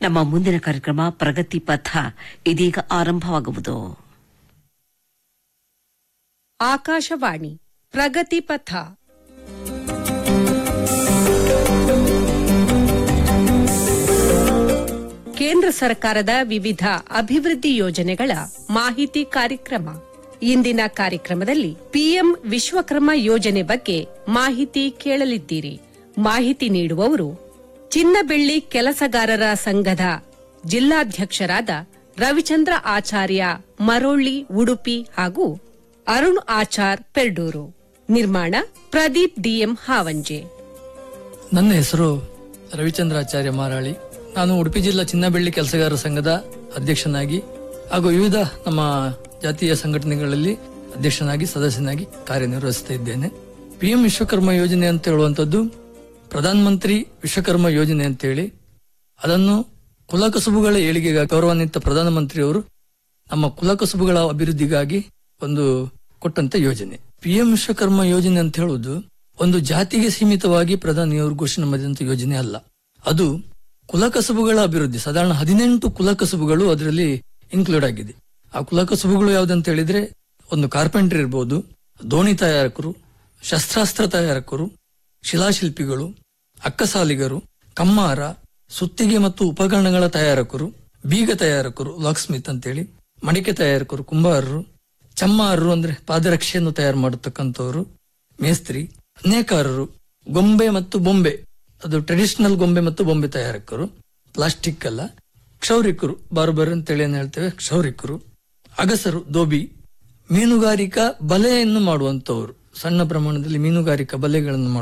ನಮ್ಮ ಮುಂದಿನ ಕಾರ್ಯಕ್ರಮ ಪ್ರಗತಿ ಪಥ ಇದೀಗ ಆರಂಭವಾಗುವುದು ಆಕಾಶವಾಣಿ ಪ್ರಗತಿ ಪಥ ಕೇಂದ್ರ ಸರ್ಕಾರದ ವಿವಿಧ ಅಭಿವೃದ್ಧಿ ಯೋಜನೆಗಳ ಮಾಹಿತಿ ಕಾರ್ಯಕ್ರಮ ಇಂದಿನ ಕಾರ್ಯಕ್ರಮದಲ್ಲಿ ಪಿಎಂ ವಿಶ್ವಕರ್ಮ ಯೋಜನೆ ಬಗ್ಗೆ ಮಾಹಿತಿ ಕೇಳಲಿದ್ದೀರಿ ಮಾಹಿತಿ ನೀಡುವವರು ಚಿನ್ನಬೆಳ್ಳಿ ಕೆಲಸಗಾರರ ಸಂಘದ ಜಿಲ್ಲಾಧ್ಯಕ್ಷರಾದ ರವಿಚಂದ್ರ ಆಚಾರ್ಯ ಮರೋಳ್ಳಿ ಉಡುಪಿ ಹಾಗೂ ಅರುಣ್ ಆಚಾರ್ ಪೆರ್ಡೂರು ನಿರ್ಮಾಣ ಪ್ರದೀಪ್ ಡಿಎಂ ಹಾವಂಜೆ ನನ್ನ ಹೆಸರು ರವಿಚಂದ್ರಾಚಾರ್ಯ ಮಾರಾಳಿ ನಾನು ಉಡುಪಿ ಜಿಲ್ಲಾ ಚಿನ್ನಬೆಳ್ಳಿ ಕೆಲಸಗಾರರ ಸಂಘದ ಅಧ್ಯಕ್ಷನಾಗಿ ಹಾಗೂ ವಿವಿಧ ನಮ್ಮ ಜಾತೀಯ ಸಂಘಟನೆಗಳಲ್ಲಿ ಅಧ್ಯಕ್ಷನಾಗಿ ಸದಸ್ಯನಾಗಿ ಕಾರ್ಯನಿರ್ವಹಿಸ್ತಾ ಇದ್ದೇನೆ ಪಿಎಂ ವಿಶ್ವಕರ್ಮ ಯೋಜನೆ ಅಂತ ಹೇಳುವಂತದ್ದು ಪ್ರಧಾನ ಮಂತ್ರಿ ವಿಶ್ವಕರ್ಮ ಯೋಜನೆ ಅಂತೇಳಿ ಅದನ್ನು ಕುಲಕಸುಬುಗಳ ಏಳಿಗೆಗೆ ಗೌರವಾನ್ವಿತ ಪ್ರಧಾನಮಂತ್ರಿಯವರು ನಮ್ಮ ಕುಲಕಸುಬುಗಳ ಅಭಿವೃದ್ಧಿಗಾಗಿ ಒಂದು ಕೊಟ್ಟಂತ ಯೋಜನೆ ಪಿಎಂ ವಿಶ್ವಕರ್ಮ ಯೋಜನೆ ಅಂತ ಹೇಳುವುದು ಒಂದು ಜಾತಿಗೆ ಸೀಮಿತವಾಗಿ ಪ್ರಧಾನಿಯವರು ಘೋಷಣೆ ಮಾಡಿದಂತ ಯೋಜನೆ ಅಲ್ಲ ಅದು ಕುಲಕಸುಬುಗಳ ಅಭಿವೃದ್ಧಿ ಸಾಧಾರಣ ಹದಿನೆಂಟು ಕುಲಕಸುಬುಗಳು ಅದರಲ್ಲಿ ಇನ್ಕ್ಲೂಡ್ ಆಗಿದೆ ಆ ಕುಲಕಸುಬುಗಳು ಯಾವ್ದಂತ ಹೇಳಿದ್ರೆ ಒಂದು ಕಾರ್ಪೆಂಟರ್ ಇರ್ಬೋದು ದೋಣಿ ತಯಾರಕರು ಶಸ್ತ್ರಾಸ್ತ್ರ ತಯಾರಕರು ಶಿಲಾಶಿಲ್ಪಿಗಳು ಅಕ್ಕಸಾಲಿಗರು ಕಮ್ಮಾರ ಸುತ್ತಿಗೆ ಮತ್ತು ಉಪಕರಣಗಳ ತಯಾರಕರು ಬೀಗ ತಯಾರಕರು ಲಾಕ್ ಸ್ಮಿತ್ ಅಂತೇಳಿ ಮಡಿಕೆ ತಯಾರಕರು ಕುಂಬಾರರು ಚಮ್ಮಾರರು ಅಂದ್ರೆ ಪಾದರಕ್ಷೆಯನ್ನು ತಯಾರು ಮಾಡತಕ್ಕಂಥವ್ರು ಮೇಸ್ತ್ರಿ ನೇಕಾರರು ಗೊಂಬೆ ಮತ್ತು ಬೊಂಬೆ ಅದು ಟ್ರೆಡಿಷನಲ್ ಗೊಂಬೆ ಮತ್ತು ಬೊಂಬೆ ತಯಾರಕರು ಪ್ಲಾಸ್ಟಿಕ್ ಅಲ್ಲ ಕ್ಷೌರಿಕರು ಬಾರ್ಬರ್ ಅಂತೇಳಿ ಏನ್ ಹೇಳ್ತೇವೆ ಕ್ಷೌರಿಕರು ಅಗಸರು ದೋಬಿ ಮೀನುಗಾರಿಕಾ ಬಲೆಯನ್ನು ಮಾಡುವಂತವರು ಸಣ್ಣ ಪ್ರಮಾಣದಲ್ಲಿ ಮೀನುಗಾರಿಕಾ ಬಲೆಗಳನ್ನು